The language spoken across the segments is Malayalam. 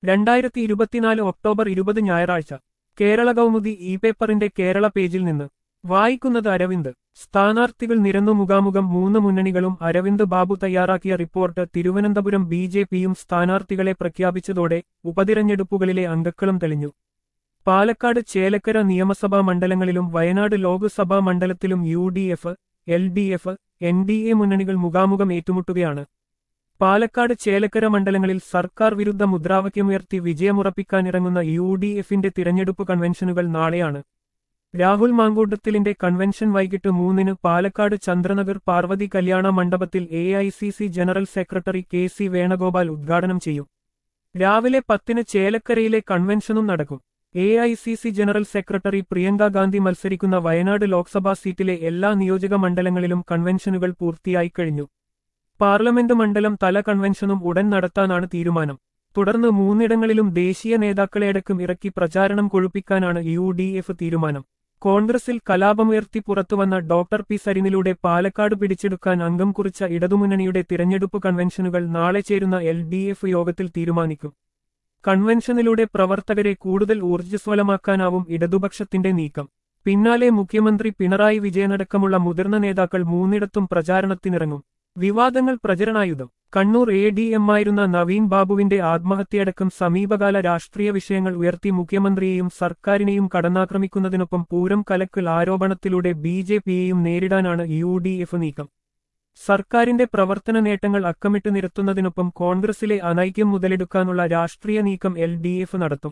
രണ്ടായിരത്തി ഇരുപത്തിനാല് ഒക്ടോബർ ഇരുപത് ഞായറാഴ്ച കേരള കൗമുദി ഇ പേപ്പറിന്റെ കേരള പേജിൽ നിന്ന് വായിക്കുന്നത് അരവിന്ദ് സ്ഥാനാർത്ഥികൾ നിരന്നു മുഖാമുഖം മൂന്ന് മുന്നണികളും അരവിന്ദ് ബാബു തയ്യാറാക്കിയ റിപ്പോർട്ട് തിരുവനന്തപുരം ബി ജെ പിയും സ്ഥാനാർത്ഥികളെ പ്രഖ്യാപിച്ചതോടെ ഉപതിരഞ്ഞെടുപ്പുകളിലെ അംഗക്കളും തെളിഞ്ഞു പാലക്കാട് ചേലക്കര നിയമസഭാ മണ്ഡലങ്ങളിലും വയനാട് ലോക്സഭാ മണ്ഡലത്തിലും U D F L D F N D A മുന്നണികൾ മുഖാമുഖം ഏറ്റുമുട്ടുകയാണ് പാലക്കാട് ചേലക്കര മണ്ഡലങ്ങളിൽ സർക്കാർ വിരുദ്ധ മുദ്രാവാക്യമുയർത്തി വിജയമുറപ്പിക്കാനിറങ്ങുന്ന യു ഡി എഫിന്റെ തിരഞ്ഞെടുപ്പ് കൺവെൻഷനുകൾ നാളെയാണ് രാഹുൽ മാങ്കൂട്ടത്തിലിന്റെ കൺവെൻഷൻ വൈകിട്ട് മൂന്നിന് പാലക്കാട് ചന്ദ്രനഗർ പാർവതി കല്യാണ മണ്ഡപത്തിൽ A I C C general secretary K C Venugopal ഉദ്ഘാടനം ചെയ്യും രാവിലെ പത്തിന് ചേലക്കരയിലെ കൺവെൻഷനും നടക്കും A I C C general secretary Priyanka Gandhi മത്സരിക്കുന്ന വയനാട് ലോക്സഭാ സീറ്റിലെ എല്ലാ നിയോജക മണ്ഡലങ്ങളിലും കൺവെൻഷനുകൾ പൂർത്തിയായി കഴിഞ്ഞു പാർലമെന്റ് മണ്ഡലം തല കൺവെൻഷനും ഉടൻ നടത്താനാണ് തീരുമാനം തുടർന്ന് മൂന്നിടങ്ങളിലും ദേശീയ നേതാക്കളെയടക്കം ഇറക്കി പ്രചാരണം കൊഴുപ്പിക്കാനാണ് യു ഡി എഫ് തീരുമാനം കോൺഗ്രസിൽ കലാപമുയർത്തി പുറത്തുവന്ന ഡോക്ടർ പി സരിനിലൂടെ പാലക്കാട് പിടിച്ചെടുക്കാൻ അംഗം കുറിച്ച ഇടതുമുന്നണിയുടെ തിരഞ്ഞെടുപ്പ് കൺവെൻഷനുകൾ നാളെ ചേരുന്ന എൽ ഡി എഫ് യോഗത്തിൽ തീരുമാനിക്കും കൺവെൻഷനിലൂടെ പ്രവർത്തകരെ കൂടുതൽ ഊർജ്ജസ്വലമാക്കാനാവും ഇടതുപക്ഷത്തിന്റെ നീക്കം പിന്നാലെ മുഖ്യമന്ത്രി പിണറായി വിജയനടക്കമുള്ള മുതിർന്ന നേതാക്കൾ മൂന്നിടത്തും പ്രചാരണത്തിനിറങ്ങും വിവാദങ്ങൾ പ്രചരണായുധം കണ്ണൂർ എ ഡി എം ആയിരുന്ന നവീൻ ബാബുവിന്റെ ആത്മഹത്യയടക്കം സമീപകാല രാഷ്ട്രീയ വിഷയങ്ങൾ ഉയർത്തി മുഖ്യമന്ത്രിയെയും സർക്കാരിനെയും കടന്നാക്രമിക്കുന്നതിനൊപ്പം പൂരം കലക്കൽ ആരോപണത്തിലൂടെ ബി ജെ പിയെയും നേരിടാനാണ് യു ഡി എഫ് നീക്കം സർക്കാരിന്റെ പ്രവർത്തന നേട്ടങ്ങൾ അക്കമിട്ട് നിരത്തുന്നതിനൊപ്പം കോൺഗ്രസിലെ അനൈക്യം മുതലെടുക്കാനുള്ള രാഷ്ട്രീയ നീക്കം എൽ ഡി എഫ് നടത്തും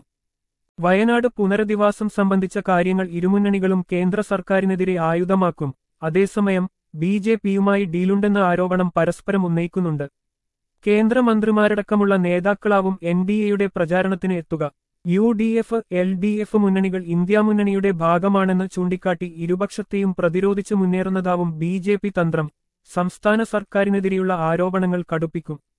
വയനാട് പുനരധിവാസം സംബന്ധിച്ച കാര്യങ്ങൾ ഇരുമുന്നണികളും കേന്ദ്ര സർക്കാരിനെതിരെ ആയുധമാക്കും അതേസമയം ബി ജെ പിയുമായി ഡീലുണ്ടെന്ന ആരോപണം പരസ്പരം ഉന്നയിക്കുന്നുണ്ട് കേന്ദ്രമന്ത്രിമാരടക്കമുള്ള നേതാക്കളാവും എൻ ഡി എയുടെ പ്രചാരണത്തിന് എത്തുക U D F L D F മുന്നണികൾ ഇന്ത്യ മുന്നണിയുടെ ഭാഗമാണെന്ന് ചൂണ്ടിക്കാട്ടി ഇരുപക്ഷത്തെയും പ്രതിരോധിച്ച് മുന്നേറുന്നതാവും ബി ജെ പി തന്ത്രം സംസ്ഥാന സർക്കാരിനെതിരെയുള്ള ആരോപണങ്ങൾ കടുപ്പിക്കും